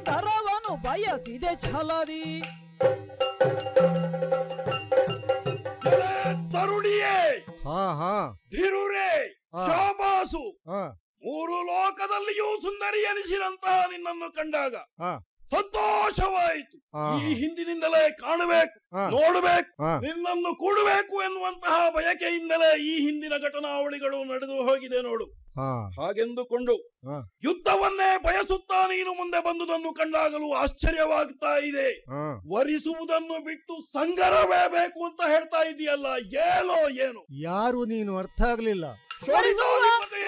ಸುಂದರವನು ಬಯಸಿದೆ ಛಲದಿ ಎಲೆ ತರುಣಿಯೇ ಹಾ ಹಾ ಧಿರುರೇ ಹಾ. ಶಾಬಾಸು ಹಾ ಮೂರು ಲೋಕದಲ್ಲಿಯೂ ಸುಂದರಿ ಎನಿಸಿದಂತಹ ನಿನ್ನನ್ನು ಕಂಡಾಗ ಹಾ. ಸಂತೋಷವಾಯಿತು ಹಾ. ಈ ಹಿಂದಿನಿಂದಲೇ ಕಾಣಬೇಕು ಹಾ. ನೋಡಬೇಕು ಹಾ. ನಿನ್ನನ್ನು ಕೂಡಬೇಕು ಎನ್ನುವಂತಹ ಬಯಕೆಯಿಂದಲೇ ಈ ಹಿಂದಿನ ಘಟನಾವಳಿಗಳು ನಡೆದು ಹೋಗಿದೆ ನೋಡು ಹಾ ಹಾಗೆಂದುಕೊಂಡು ಹಾ. ಯುದ್ಧವನ್ನೇ ಬಯಸುತ್ತಾ ನೀನು ಮುಂದೆ ಬಂದುದನ್ನು ಕಂಡಾಗಲೂ ಆಶ್ಚರ್ಯವಾಗ್ತಾ ಇದೆ ಹಾ ವರಿಸುವುದನ್ನು ಬಿಟ್ಟು ಸಂಗರವೇ ಬೇಕು ಅಂತ ಹೇಳ್ತಾ ಇದೆಯಲ್ಲ ಏನೋ ಏನು ಯಾರು ನೀನು ಅರ್ಥ ಆಗ್ಲಿಲ್ಲ ಶೋರಿಸಾಧಿಪತಿ